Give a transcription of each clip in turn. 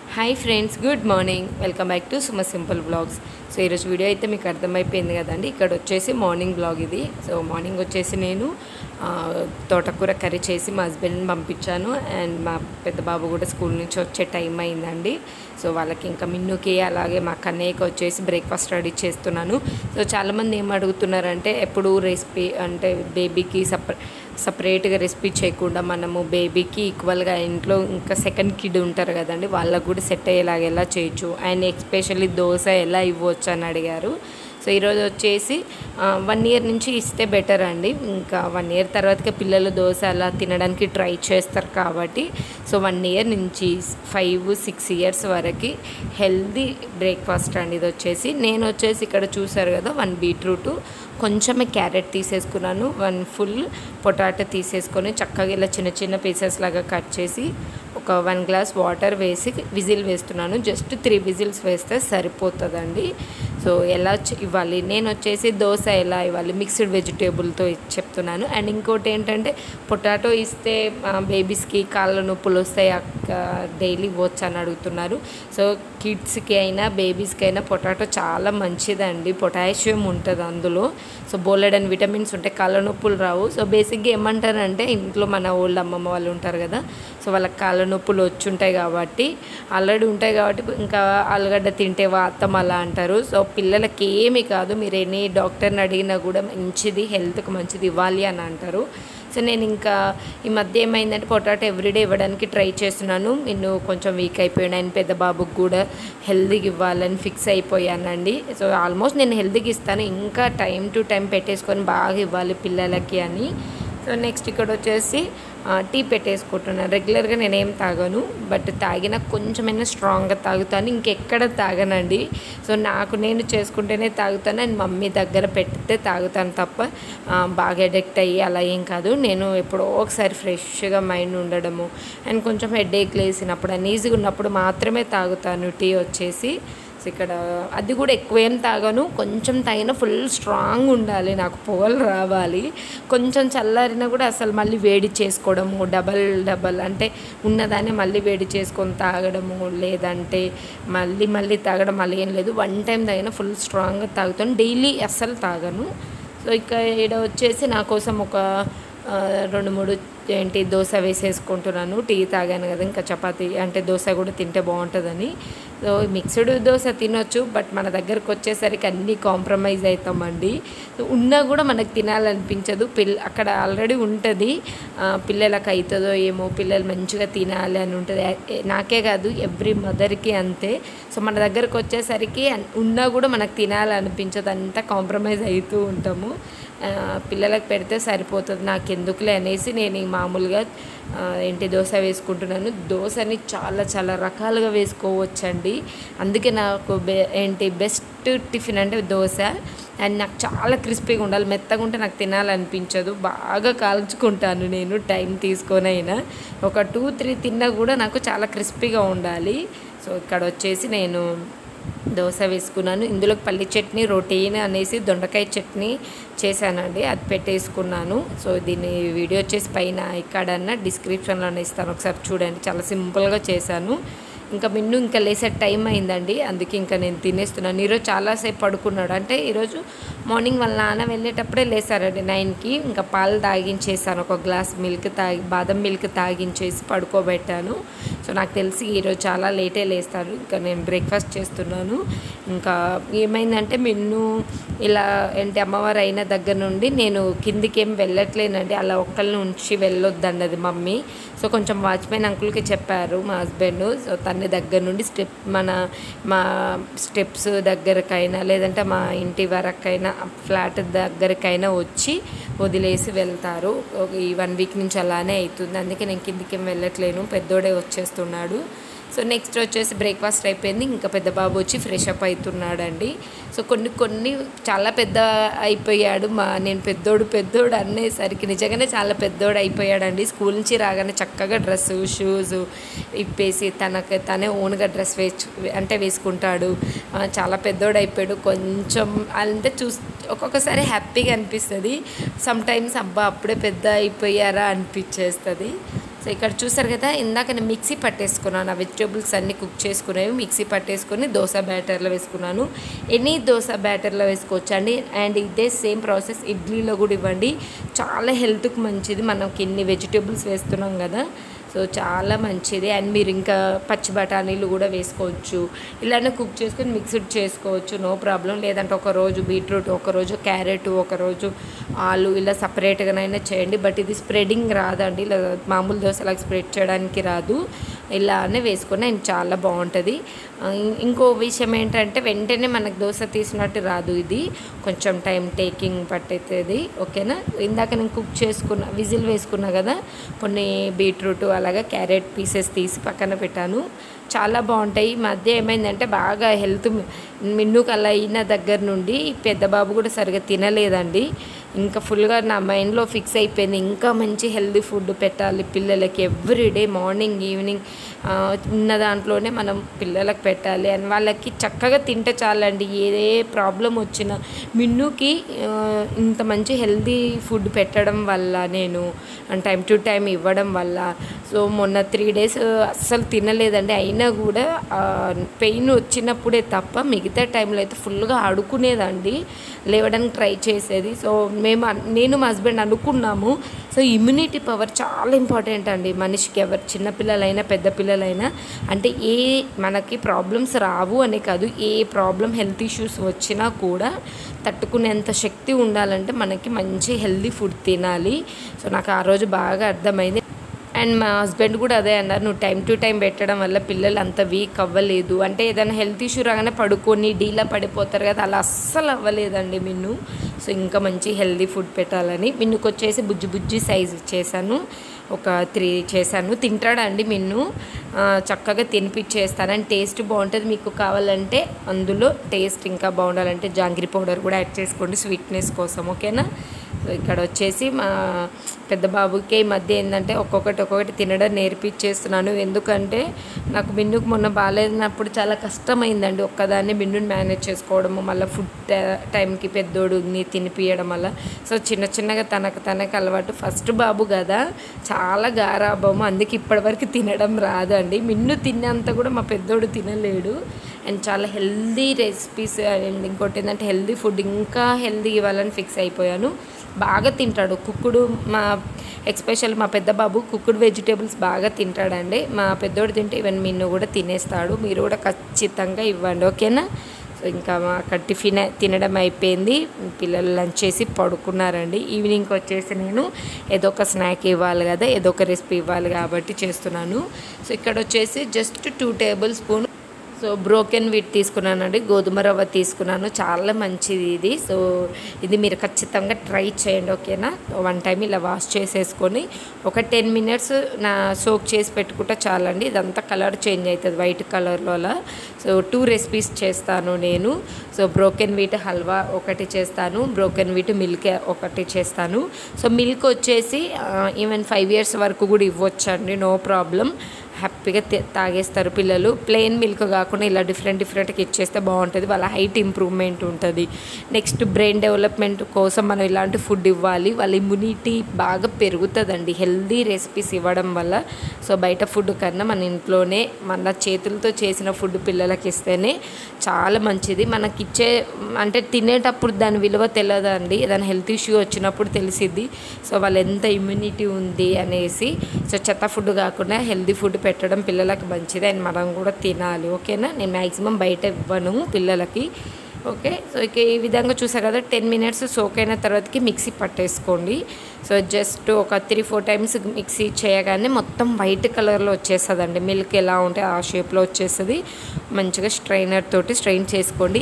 hi friends good morning welcome back to Suma simple vlogs so ఈరోజు video అయితే మీకు అర్థమైపోయింది కదండి ఇక్కడ వచ్చేసి మార్నింగ్ బ్లాగ్ ఇది సో మార్నింగ్ వచ్చేసి నేను ఆ, తోటకూర కర్రీ చేసి మా హస్బెండ్ని పంపించాను అండ్ మా పెద్ద బాబు కూడా స్కూల్ నుంచి వచ్చే టైం అయిందండి సో వాళ్ళకి ఇంకా మిన్నుకి అలాగే మా కన్నయ్యకి వచ్చేసి బ్రేక్ఫాస్ట్ రెడీ చేస్తున్నాను సో చాలామంది ఏం అడుగుతున్నారంటే ఎప్పుడు రెసిపీ అంటే బేబీకి సప సపరేట్గా రెసిపీ చేయకుండా మనము బేబీకి ఈక్వల్గా ఇంట్లో ఇంకా సెకండ్ కిడ్ ఉంటారు కదండి వాళ్ళకు కూడా సెట్ అయ్యేలాగా ఎలా చేయొచ్చు అండ్ ఎస్పెషల్లీ దోశ ఎలా ఇవ్వచ్చు అని అడిగారు సో ఈరోజు వచ్చేసి వన్ ఇయర్ నుంచి ఇస్తే బెటర్ అండి ఇంకా వన్ ఇయర్ తర్వాతకే పిల్లలు దోశ అలా తినడానికి ట్రై చేస్తారు కాబట్టి సో వన్ ఇయర్ నుంచి ఫైవ్ సిక్స్ ఇయర్స్ వరకు హెల్దీ బ్రేక్ఫాస్ట్ అండి ఇది వచ్చేసి నేను వచ్చేసి ఇక్కడ చూసారు కదా వన్ బీట్రూట్ కొంచెమే క్యారెట్ తీసేసుకున్నాను వన్ ఫుల్ పొటాటో తీసేసుకొని చక్కగా ఇలా చిన్న చిన్న పీసెస్ లాగా కట్ చేసి ఒక వన్ గ్లాస్ వాటర్ వేసి విజిల్ వేస్తున్నాను జస్ట్ త్రీ విజిల్స్ వేస్తే సరిపోతుందండి సో ఎలా చ- ఇవ్వాలి నేను వచ్చేసి దోశ ఎలా ఇవ్వాలి మిక్స్డ్ వెజిటేబుల్తో చెప్తున్నాను అండ్ ఇంకోటి ఏంటంటే పొటాటో ఇస్తే బేబీస్కి కాళ్ళ నొప్పులు వస్తాయి అక్క డైలీ ఇవ్వచ్చు అని అడుగుతున్నారు సో కిడ్స్కి అయినా బేబీస్కి అయినా పొటాటో చాలా మంచిదండి పొటాషియం ఉంటుంది అందులో సో బోలెడన్ విటమిన్స్ ఉంటాయి కాళ్ళ నొప్పులు రావు సో బేసిక్గా ఏమంటారంటే ఇంట్లో మన ఓల్డ్ అమ్మమ్మ వాళ్ళు ఉంటారు కదా సో వాళ్ళకి కాళ్ళ నొప్పులు వచ్చి ఉంటాయి కాబట్టి ఆల్రెడీ ఉంటాయి కాబట్టి ఇంకా ఆలుగడ్డ తింటే వాతం అలా అంటారు సో పిల్లలకి ఏమీ కాదు మీరు ఎనీ డాక్టర్ని అడిగినా కూడా మంచిది హెల్త్కి మంచిది ఇవ్వాలి అని అంటారు సో నేను ఇంకా ఈ మధ్య ఏమైందంటే పొటాటో ఎవ్రీడే ఇవ్వడానికి ట్రై చేస్తున్నాను నేను కొంచెం వీక్ అయిపోయాను ఆయన పెద్ద బాబుకి కూడా హెల్తీగా ఇవ్వాలని ఫిక్స్ అయిపోయానండి సో ఆల్మోస్ట్ నేను హెల్తీగా ఇస్తాను ఇంకా టైం టు టైం పెట్టేసుకొని బాగా ఇవ్వాలి పిల్లలకి అని సో నెక్స్ట్ ఇక్కడ వచ్చేసి ఆ, టీ పెట్టేసుకుంటున్నాను రెగ్యులర్గా నేనేం తాగను బట్ తాగినా కొంచెమైనా స్ట్రాంగ్గా తాగుతాను ఇంకెక్కడ తాగనండి సో నాకు నేను చేసుకుంటేనే తాగుతాను అండ్ మమ్మీ దగ్గర పెడితే తాగుతాను తప్ప ఆ, బాగా అడిక్ట్ అయ్యి అలా ఏం కాదు నేను ఎప్పుడో ఒకసారి ఫ్రెష్గా మైండ్ ఉండడము అండ్ కొంచెం హెడేక్ లేసినప్పుడు అనీజీగా ఉన్నప్పుడు మాత్రమే తాగుతాను టీ వచ్చేసి సో ఇక్కడ అది కూడా ఎక్కువ ఏం తాగను కొంచెం తాగినా ఫుల్ స్ట్రాంగ్ ఉండాలి నాకు పొగలు రావాలి కొంచెం చల్లారినా కూడా అసలు మళ్ళీ వేడి చేసుకోవడము డబల్ డబల్ అంటే ఉన్నదాన్ని మళ్ళీ వేడి చేసుకొని తాగడము లేదంటే మళ్ళీ మళ్ళీ తాగడం మళ్ళీ ఏం లేదు వన్ టైం తాగినా ఫుల్ స్ట్రాంగ్గా తాగుతాను డైలీ అస్సలు తాగను సో ఇక ఇక్కడ వచ్చేసి నా కోసం ఒక ఆ, రెండు మూడు ఏంటి దోశ వేసేసుకుంటున్నాను టీ తాగాను కదా ఇంకా చపాతీ అంటే దోశ కూడా తింటే బాగుంటుందని సో మిక్స్డ్ దోశ తినొచ్చు బట్ మన దగ్గరకు వచ్చేసరికి అన్నీ కాంప్రమైజ్ అవుతామండి సో ఉన్నా కూడా మనకు తినాలనిపించదు పిల్ల అక్కడ ఆల్రెడీ ఉంటుంది ఆ, పిల్లలకు అవుతుందో ఏమో పిల్లలు మంచిగా తినాలి అని ఉంటుంది ఏ- నాకే కాదు ఎవ్రీ మదర్కి అంతే సో మన దగ్గరకు వచ్చేసరికి అన్- ఉన్నా కూడా మనకు తినాలనిపించదు అంతా కాంప్రమైజ్ అవుతూ ఉంటాము ఆ, పిల్లలకు పెడితే సరిపోతుంది నాకు ఎందుకులే అనేసి నేను ఈ మామూలుగా ఆ, ఏంటి దోశ వేసుకుంటున్నాను దోశని చాలా చాలా రకాలుగా వేసుకోవచ్చండి అందుకే నాకు బె ఏంటి బెస్ట్ టిఫిన్ అంటే దోశ అండ్ నాకు చాలా క్రిస్పీగా ఉండాలి మెత్తగా ఉంటే నాకు తినాలనిపించదు బాగా కాల్చుకుంటాను నేను టైం తీసుకొని అయినా ఒక టూ త్రీ తిన్నా కూడా నాకు చాలా క్రిస్పీగా ఉండాలి సో ఇక్కడ వచ్చేసి నేను దోశ వేసుకున్నాను ఇందులోకి పల్లి చట్నీ రొటీన్ అనేసి దొండకాయ చట్నీ చేశానండి అది పెట్టేసుకున్నాను సో దీన్ని వీడియో వచ్చేసి పైన ఎక్కడన్నా డిస్క్రిప్షన్లోనే ఇస్తాను ఒకసారి చూడండి చాలా సింపుల్గా చేశాను ఇంకా మిన్ను ఇంకా లేసే టైం అయిందండి అందుకే ఇంకా నేను తినేస్తున్నాను ఈరోజు చాలాసేపు పడుకున్నాడు అంటే ఈరోజు మార్నింగ్ వాళ్ళ నాన్న వెళ్ళేటప్పుడే లేసారండి నైన్కి ఇంకా పాలు తాగించేసాను ఒక గ్లాస్ మిల్క్ తాగి బాదం మిల్క్ తాగించేసి పడుకోబెట్టాను సో నాకు తెలిసి ఈరోజు చాలా లేటే లేస్తారు ఇంకా నేను బ్రేక్ఫాస్ట్ చేస్తున్నాను ఇంకా ఏమైందంటే మిన్ను ఇలా ఏంటి అమ్మవారు అయిన దగ్గర నుండి నేను కిందికి ఏం వెళ్ళట్లేనండి అలా ఒక్కళ్ళని ఉంచి వెళ్ళొద్దన్నది మమ్మీ సో కొంచెం వాచ్మెన్ అంకుల్కి చెప్పారు మా హస్బెండ్ సో తన దగ్గర నుండి స్టెప్ మన మా స్టెప్స్ దగ్గరకైనా లేదంటే మా ఇంటి వరకైనా ఫ్లాట్ దగ్గరకైనా వచ్చి వదిలేసి వెళ్తారు ఒక ఈ వన్ వీక్ నుంచి అలానే అవుతుంది అందుకే నేను కిందికి ఏం వెళ్ళట్లేను పెద్దోడే వచ్చేస్తున్నాడు సో నెక్స్ట్ వచ్చేసి బ్రేక్ఫాస్ట్ అయిపోయింది ఇంకా పెద్ద బాబు వచ్చి ఫ్రెష్ అప్ అవుతున్నాడండి సో కొన్ని కొన్ని చాలా పెద్ద అయిపోయాడు మా నేను పెద్దోడు పెద్దోడు అనేసరికి నిజంగానే చాలా పెద్దోడు అయిపోయాడండి స్కూల్ నుంచి రాగానే చక్కగా డ్రెస్ షూస్ ఇప్పేసి తనకి తనే ఓన్గా డ్రెస్ వేసు అంటే వేసుకుంటాడు ఆ, చాలా పెద్దోడు అయిపోయాడు కొంచెం అంటే చూస్ ఒక్కొక్కసారి హ్యాపీగా అనిపిస్తుంది సమ్ టైమ్స్ అబ్బా అప్పుడే పెద్ద అయిపోయారా అనిపించేస్తుంది సో ఇక్కడ చూసారు కదా ఇందాక నేను మిక్సీ పట్టేసుకున్నాను ఆ వెజిటేబుల్స్ అన్నీ కుక్ చేసుకునేవి మిక్సీ పట్టేసుకొని దోశ బ్యాటర్లో వేసుకున్నాను ఎనీ దోశ బ్యాటర్లో వేసుకోవచ్చు అండి అండ్ ఇదే సేమ్ ప్రాసెస్ ఇడ్లీలో కూడా ఇవ్వండి చాలా హెల్త్కి మంచిది మనకి ఇన్ని వెజిటేబుల్స్ వేస్తున్నాం కదా సో చాలా మంచిది అండ్ మీరు ఇంకా పచ్చి బఠానీలు కూడా వేసుకోవచ్చు ఇలానే కుక్ చేసుకొని మిక్స్డ్ చేసుకోవచ్చు నో ప్రాబ్లం లేదంటే ఒక రోజు బీట్రూట్ ఒక రోజు క్యారెట్ ఒక రోజు ఆలు ఇలా సపరేట్గానైనా చేయండి బట్ ఇది స్ప్రెడింగ్ రాదండి ఇలా మామూలు దోశలాగా స్ప్రెడ్ చేయడానికి రాదు ఇలానే వేసుకొని అండ్ చాలా బాగుంటుంది ఆ, ఇం- ఇంకో విషయం ఏంటంటే వెంటనే మనకు దోశ తీసినట్టు రాదు ఇది కొంచెం టైం టేకింగ్ పట్టేది ఓకేనా ఇందాక నేను కుక్ చేసుకున్న విజిల్ వేసుకున్నా కదా కొన్ని బీట్రూట్ అలాగే క్యారెట్ పీసెస్ తీసి పక్కన పెట్టాను చాలా బాగుంటాయి ఈ మధ్య ఏమైందంటే బాగా హెల్త్ మిన్నుకు అలా అయిన దగ్గర నుండి పెద్ద బాబు కూడా సరిగా తినలేదండి ఇంకా ఫుల్గా నా మైండ్లో ఫిక్స్ అయిపోయింది ఇంకా మంచి హెల్తీ ఫుడ్ పెట్టాలి పిల్లలకి ఎవ్రీడే మార్నింగ్ ఈవినింగ్ ఆ, ఉన్న దాంట్లోనే మనం పిల్లలకు పెట్టాలి అండ్ వాళ్ళకి చక్కగా తింటే చాలండి ఏ ప్రాబ్లం వచ్చినా మిన్నుకి ఆ, ఇంత మంచి హెల్తీ ఫుడ్ పెట్టడం వల్ల నేను టైం టు టైం ఇవ్వడం వల్ల సో మొన్న త్రీ డేస్ అస్సలు తినలేదండి అయినా కూడా పెయిన్ వచ్చినప్పుడే తప్ప మిగతా టైంలో అయితే ఫుల్గా ఆడుకునేదండి లేవడానికి ట్రై చేసేది సో మేము అన్- నేను మా హస్బెండ్ అనుకున్నాము సో ఇమ్యూనిటీ పవర్ చాలా ఇంపార్టెంట్ అండి మనిషికి ఎవరు చిన్నపిల్లలైనా పెద్ద పిల్లలైనా అంటే ఏ మనకి ప్రాబ్లమ్స్ రావు అనే కాదు ఏ ప్రాబ్లం హెల్త్ ఇష్యూస్ వచ్చినా కూడా తట్టుకునేంత శక్తి ఉండాలంటే మనకి మంచి హెల్తీ ఫుడ్ తినాలి సో నాకు ఆ రోజు బాగా అర్థమైంది అండ్ మా హస్బెండ్ కూడా అదే అన్నారు నువ్వు టైం టు టైం పెట్టడం వల్ల పిల్లలు అంత వీక్ అవ్వలేదు అంటే ఏదైనా హెల్త్ ఇష్యూ రాగానే పడుకొని డీలా పడిపోతారు కదా అలా అస్సలు అవ్వలేదండి మిన్ను సో ఇంకా మంచి హెల్తీ ఫుడ్ పెట్టాలని మిన్నుకు వచ్చేసి బుజ్జి బుజ్జి సైజ్ చేశాను ఒక త్రీ చేశాను తింటాడండి మిన్ను ఆ, చక్కగా తినిపించేస్తాను అండ్ టేస్ట్ బాగుంటుంది మీకు కావాలంటే అందులో టేస్ట్ ఇంకా బాగుండాలంటే జాంగ్రీ పౌడర్ కూడా యాడ్ చేసుకోండి స్వీట్నెస్ కోసం ఓకేనా సో ఇక్కడ వచ్చేసి మా పెద్ద బాబుకి ఈ మధ్య ఏంటంటే ఒక్కొక్కటి ఒక్కొక్కటి తినడం నేర్పించేస్తున్నాను ఎందుకంటే నాకు మిన్నుకు మొన్న బాగాలేనప్పుడు చాలా కష్టమైందండి ఒక్కదాన్ని మిన్నుని మేనేజ్ చేసుకోవడము మళ్ళీ ఫుడ్ టైంకి పెద్దోడుని తినిపియడం వల్ల సో చిన్న చిన్నగా తనకు తనకు అలవాటు ఫస్ట్ బాబు కదా చాలా గారాభము అందుకే ఇప్పటివరకు తినడం రాదండి మిన్ను తిన్నంత కూడా మా పెద్దోడు తినలేడు అండ్ చాలా హెల్దీ రెసిపీస్ అండ్ ఇంకోటి ఏంటంటే హెల్దీ ఫుడ్ ఇంకా హెల్దీ ఇవ్వాలని ఫిక్స్ అయిపోయాను బాగా తింటాడు కుక్కుడు మా ఎక్స్పెషల్ మా పెద్ద బాబు కుక్కుడు వెజిటేబుల్స్ బాగా తింటాడండి మా పెద్దోడు తింటే ఈవెన్ మిన్ను కూడా తినేస్తాడు మీరు కూడా ఖచ్చితంగా ఇవ్వండి ఓకేనా సో ఇంకా మా అక్కడ టిఫిన్ తినడం అయిపోయింది పిల్లలు లంచ్ చేసి పడుకున్నారండి ఈవినింగ్కి వచ్చేసి నేను ఏదో ఒక స్నాక్ ఇవ్వాలి కదా ఏదో ఒక రెసిపీ ఇవ్వాలి కాబట్టి చేస్తున్నాను సో ఇక్కడ వచ్చేసి just two tablespoon so broken wheat తీసుకున్నానండి గోధుమ రవ్వ తీసుకున్నాను చాలా మంచిది ఇది సో ఇది మీరు ఖచ్చితంగా ట్రై చేయండి ఓకేనా వన్ టైం ఇలా వాష్ చేసేసుకొని ఒక టెన్ మినిట్స్ నా సోక్ చేసి పెట్టుకుంటే చాలండి ఇదంతా కలర్ చేంజ్ అవుతుంది వైట్ కలర్లో అలా సో టూ రెసిపీస్ చేస్తాను నేను సో బ్రోకెన్ వీట్ హల్వా ఒకటి చేస్తాను బ్రోకెన్ వీట్ మిల్క్ ఒకటి చేస్తాను సో మిల్క్ వచ్చేసి ఈవెన్ ఫైవ్ ఇయర్స్ వరకు కూడా ఇవ్వచ్చండి నో ప్రాబ్లం హ్యాపీగా తే- తాగేస్తారు పిల్లలు ప్లెయిన్ మిల్క్ కాకుండా ఇలా డిఫరెంట్ డిఫరెంట్గా ఇచ్చేస్తే బాగుంటుంది వాళ్ళ హైట్ ఇంప్రూవ్మెంట్ ఉంటుంది నెక్స్ట్ బ్రెయిన్ డెవలప్మెంట్ కోసం మనం ఇలాంటి ఫుడ్ ఇవ్వాలి వాళ్ళ ఇమ్యూనిటీ బాగా పెరుగుతుందండి హెల్దీ రెసిపీస్ ఇవ్వడం వల్ల సో బయట ఫుడ్ కన్నా మన ఇంట్లోనే మన చేతులతో చేసిన ఫుడ్ పిల్లలకి ఇస్తేనే చాలా మంచిది మనకి ఇచ్చే అంటే తినేటప్పుడు దాని విలువ తెలియదండి ఏదైనా హెల్త్ ఇష్యూ వచ్చినప్పుడు తెలిసిద్ది సో వాళ్ళు ఎంత ఇమ్యూనిటీ ఉంది అనేసి సో చెత్త ఫుడ్ కాకుండా హెల్తీ ఫుడ్ పెట్టడం పిల్లలకి మంచిది అండ్ మనం కూడా తినాలి ఓకేనా నేను మ్యాక్సిమం బయట ఇవ్వను పిల్లలకి ఓకే సో ఇక ఈ విధంగా చూసా కదా టెన్ మినిట్స్ సోక్ అయిన తర్వాతకి మిక్సీ పట్టేసుకోండి సో జస్ట్ ఒక త్రీ ఫోర్ టైమ్స్ మిక్సీ చేయగానే మొత్తం వైట్ కలర్లో వచ్చేస్తుందండి మిల్క్ ఎలా ఉంటే ఆ షేప్లో వచ్చేస్తుంది మంచిగా స్ట్రైనర్ తోటి స్ట్రైన్ చేసుకోండి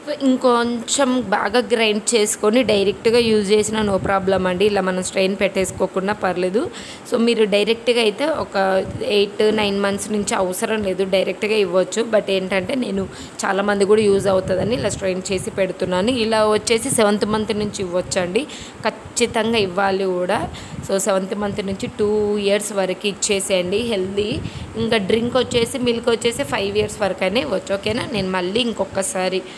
ఇంకొంచెం బాగా గ్రైండ్ చేసుకొని డైరెక్ట్గా యూజ్ చేసిన నో ప్రాబ్లం అండి ఇలా మనం స్ట్రెయిన్ పెట్టేసుకోకుండా పర్లేదు సో మీరు డైరెక్ట్గా అయితే ఒక ఎయిట్ నైన్ మంత్స్ నుంచి అవసరం లేదు డైరెక్ట్గా ఇవ్వచ్చు బట్ ఏంటంటే నేను చాలామంది కూడా యూజ్ అవుతుందని ఇలా స్ట్రెయిన్ చేసి పెడుతున్నాను ఇలా వచ్చేసి సెవెంత్ మంత్ నుంచి ఇవ్వచ్చండి ఖచ్చితంగా ఇవ్వాలి కూడా సో సెవెంత్ మంత్ నుంచి టూ ఇయర్స్ వరకు ఇచ్చేసేయండి హెల్దీ ఇంకా డ్రింక్ వచ్చేసి మిల్క్ వచ్చేసి ఫైవ్ ఇయర్స్ వరకు అయినా ఇవ్వచ్చు ఓకేనా నేను మళ్ళీ ఇంకొకసారి అందులో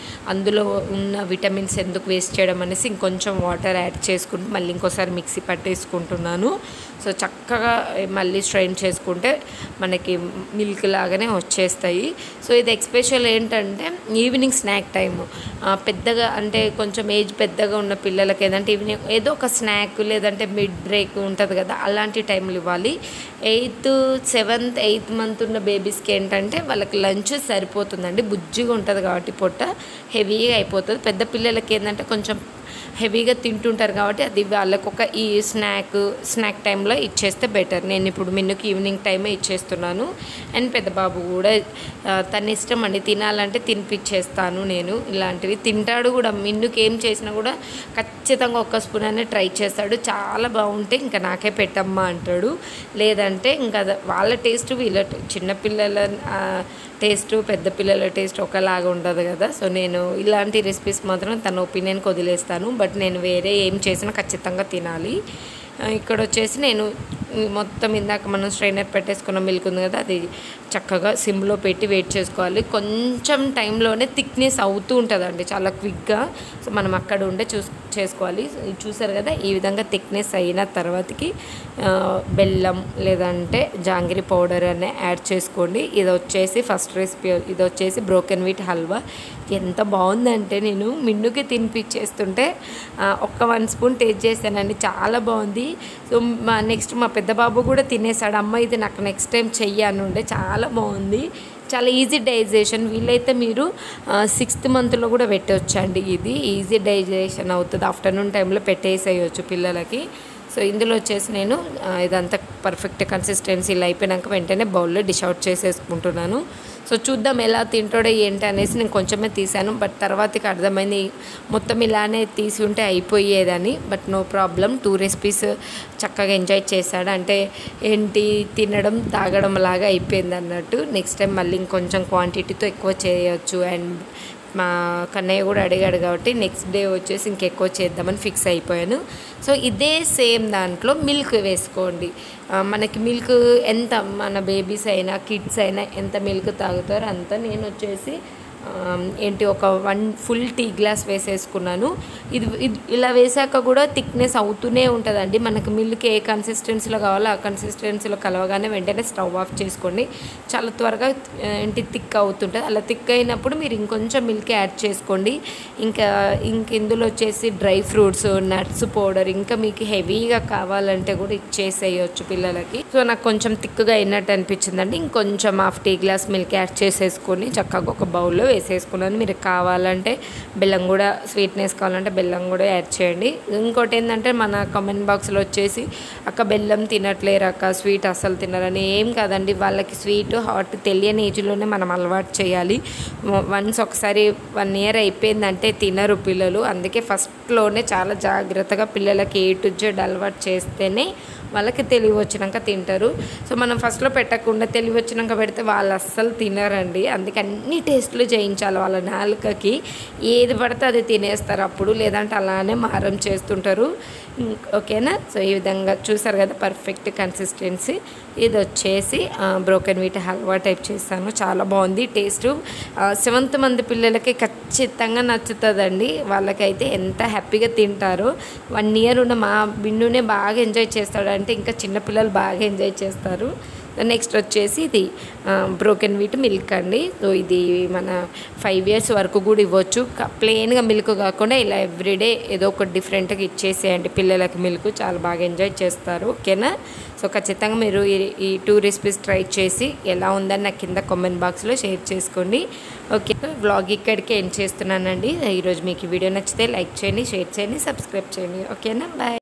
అందులో ఉన్న విటమిన్స్ ఎందుకు వేస్ట్ చేయడం అనేసి ఇంకొంచెం వాటర్ యాడ్ చేసుకుంటూ మళ్ళీ ఇంకోసారి మిక్సీ పట్టేసుకుంటున్నాను సో చక్కగా మళ్ళీ స్ట్రైన్ చేసుకుంటే మనకి మిల్క్ లాగానే వచ్చేస్తాయి సో ఇది ఎక్స్పెషల్ ఏంటంటే ఈవినింగ్ స్నాక్ టైం పెద్దగా అంటే కొంచెం ఏజ్ పెద్దగా ఉన్న పిల్లలకి ఏదంటే ఈవినింగ్ ఏదో ఒక స్నాక్ లేదంటే మిడ్ బ్రేక్ ఉంటుంది కదా అలాంటి టైంలో ఇవ్వాలి ఎయిత్ సెవెంత్ ఎయిత్ మంత్ ఉన్న బేబీస్కి ఏంటంటే వాళ్ళకి లంచ్ సరిపోతుందండి బుజ్జిగా ఉంటుంది కాబట్టి పొట్ట హెవీగా అయిపోతుంది పెద్ద పిల్లలకి ఏంటంటే కొంచెం హెవీగా తింటుంటారు కాబట్టి అది వాళ్ళకు ఒక ఈ స్నాక్ స్నాక్ టైంలో ఇచ్చేస్తే బెటర్ నేను ఇప్పుడు మిన్నుకి ఈవినింగ్ టైమే ఇచ్చేస్తున్నాను అండ్ పెద్ద బాబు కూడా ఆ, తన ఇష్టం అండి తినాలంటే తినిపించేస్తాను నేను ఇలాంటివి తింటాడు కూడా మిన్నుకి ఏం చేసినా కూడా ఖచ్చితంగా ఒక్క స్పూన్ అనే ట్రై చేస్తాడు చాలా బాగుంటే ఇంకా నాకే పెట్టమ్మా అంటాడు లేదంటే ఇంకా అది వాళ్ళ టేస్ట్ వీళ్ళ ట- చిన్నపిల్లల ఆ, టేస్ట్ పెద్ద పిల్లల టేస్ట్ ఒకలాగా ఉండదు కదా సో నేను ఇలాంటి రెసిపీస్ మాత్రం తన ఒపీనియన్కి వదిలేస్తాను బట్ నేను వేరే ఏం చేసినా ఖచ్చితంగా తినాలి ఆ, ఇక్కడ వచ్చేసి నేను ఈ మొత్తం ఇందాక మనం స్ట్రైనర్ పెట్టేసుకున్న మిల్క్ ఉంది కదా అది చక్కగా సిమ్లో పెట్టి వెయిట్ చేసుకోవాలి కొంచెం టైంలోనే థిక్నెస్ అవుతూ ఉంటుందండి చాలా క్విక్గా సో మనం అక్కడ ఉండే చూస్ చేసుకోవాలి ఇది చూసారు కదా ఈ విధంగా థిక్నెస్ అయిన తర్వాతకి ఆ, బెల్లం లేదంటే జాంగిరి పౌడర్ అనే యాడ్ చేసుకోండి ఇది వచ్చేసి ఫస్ట్ రెసిపీ ఇది వచ్చేసి బ్రోకెన్ వీట్ హల్వా ఎంత బాగుందంటే నేను మిన్నుకి తినిపించేస్తుంటే ఆ, ఒక్క వన్ స్పూన్ టేస్ట్ చేశానండి చాలా బాగుంది సో మా నెక్స్ట్ మా పెద్ద బాబు కూడా తినేసాడు అమ్మ ఇది నాకు నెక్స్ట్ టైం చెయ్యి అని ఉండే చాలా బాగుంది చాలా ఈజీ డైజెషన్ వీలైతే మీరు సిక్స్త్ మంత్లో కూడా పెట్టవచ్చండి ఇది ఈజీ డైజెషన్ అవుతుంది ఆఫ్టర్నూన్ టైంలో పెట్టేసేయచ్చు పిల్లలకి సో ఇందులో వచ్చేసి నేను ఆ, ఇదంతా పర్ఫెక్ట్ కన్సిస్టెన్సీలో అయిపోయినాక వెంటనే బౌల్లో డిష్ అవుట్ చేసేసుకుంటున్నాను సో చూద్దాం ఎలా తింటాడో ఏంటి అనేసి నేను కొంచెమే తీసాను బట్ తర్వాతకి అర్థమైంది మొత్తం ఇలానే తీసి ఉంటే అయిపోయేదని but no problem two recipes చక్కగా ఎంజాయ్ చేశాడు అంటే ఏంటి తినడం తాగడం లాగా అయిపోయింది అన్నట్టు నెక్స్ట్ టైం మళ్ళీ ఇంకొంచెం క్వాంటిటీతో ఎక్కువ చేయొచ్చు అండ్ మా కన్నయ్య కూడా అడిగాడు కాబట్టి నెక్స్ట్ డే వచ్చేసి ఇంకెక్కువ చేద్దామని ఫిక్స్ అయిపోయాను సో ఇదే సేమ్ దాంట్లో మిల్క్ వేసుకోండి ఆ, మనకి మిల్క్ ఎంత మన బేబీస్ అయినా కిడ్స్ అయినా ఎంత మిల్క్ తాగుతారో అంత నేను వచ్చేసి ఆ, ఏంటి ఒక వన్ ఫుల్ టీ గ్లాస్ వేసేసుకున్నాను ఇది ఇది ఇలా వేసాక కూడా థిక్నెస్ అవుతూనే ఉంటుందండి మనకు మిల్క్ ఏ కన్సిస్టెన్సీలో కావాలో ఆ కన్సిస్టెన్సీలో కలవగానే వెంటనే స్టవ్ ఆఫ్ చేసుకోండి చాలా త్వరగా ఆ, ఏంటి థిక్ అవుతుంటుంది అలా థిక్ అయినప్పుడు మీరు ఇంకొంచెం మిల్క్ యాడ్ చేసుకోండి ఇంకా ఇంక ఇందులో వచ్చేసి డ్రై ఫ్రూట్స్ నట్స్ పౌడర్ ఇంకా మీకు హెవీగా కావాలంటే కూడా ఇచ్చేసేయచ్చు పిల్లలకి సో నాకు కొంచెం థిక్గా అయినట్టు అనిపించిందండి ఇంకొంచెం half tea glass milk add చేసేసుకొని చక్కగా ఒక బౌల్లో వేసేసుకున్నాను మీరు కావాలంటే బెల్లం కూడా స్వీట్నెస్ కావాలంటే బెల్లం కూడా యాడ్ చేయండి ఇంకోటి ఏంటంటే మన కామెంట్ బాక్స్లో వచ్చేసి అక్క బెల్లం తినట్లేరు అక్క స్వీట్ అస్సలు తినరని ఏం కాదండి వాళ్ళకి స్వీట్ హాట్ తెలియని ఏజ్లోనే మనం అలవాటు చేయాలి వన్స్ ఒకసారి వన్ ఇయర్ అయిపోయిందంటే తినరు పిల్లలు అందుకే ఫస్ట్లోనే చాలా జాగ్రత్తగా పిల్లలకి ఏ టు జెడ్ అలవాటు చేస్తేనే వాళ్ళకి తెలివి వచ్చినాక తింటారు సో మనం ఫస్ట్లో పెట్టకుండా తెలివి వచ్చినాక పెడితే వాళ్ళు అస్సలు తినరండి అందుకే అన్ని టేస్ట్లు చేయించాలి వాళ్ళ నాలుకకి ఏది పడితే అది తినేస్తారు అప్పుడు లేదంటే అలానే మారం చేస్తుంటారు ఇంక్- ఓకేనా సో ఈ విధంగా చూసారు కదా పర్ఫెక్ట్ కన్సిస్టెన్సీ ఇది వచ్చేసి బ్రోకెన్ వీట్ హల్వా టైప్ చేస్తాను చాలా బాగుంది టేస్ట్ సెవెంత్ మంది పిల్లలకి ఖచ్చితంగా నచ్చుతుందండి వాళ్ళకైతే ఎంత హ్యాపీగా తింటారో వన్ ఇయర్ ఉన్న మా బిన్నునే బాగా ఎంజాయ్ చేస్తాడు అంటే ఇంకా చిన్నపిల్లలు బాగా ఎంజాయ్ చేస్తారు నెక్స్ట్ వచ్చేసి ఇది బ్రోకెన్ వీట్ మిల్క్ అండి సో ఇది మన ఫైవ్ ఇయర్స్ వరకు కూడా ఇవ్వచ్చు ప్లెయిన్గా మిల్క్ కాకుండా ఇలా ఎవ్రీడే ఏదో ఒక డిఫరెంట్గా ఇచ్చేసేయండి పిల్లలకి మిల్క్ చాలా బాగా ఎంజాయ్ చేస్తారు ఓకేనా సో ఖచ్చితంగా మీరు ఈ ఈ టూ రెసిపీస్ ట్రై చేసి ఎలా ఉందని నాకు కింద కామెంట్ బాక్స్లో షేర్ చేసుకోండి ఓకే వ్లాగ్ ఇక్కడికి ఎండ్ చేస్తున్నానండి ఈరోజు మీకు ఈ వీడియో నచ్చితే లైక్ చేయండి షేర్ చేయండి సబ్స్క్రైబ్ చేయండి ఓకేనా బాయ్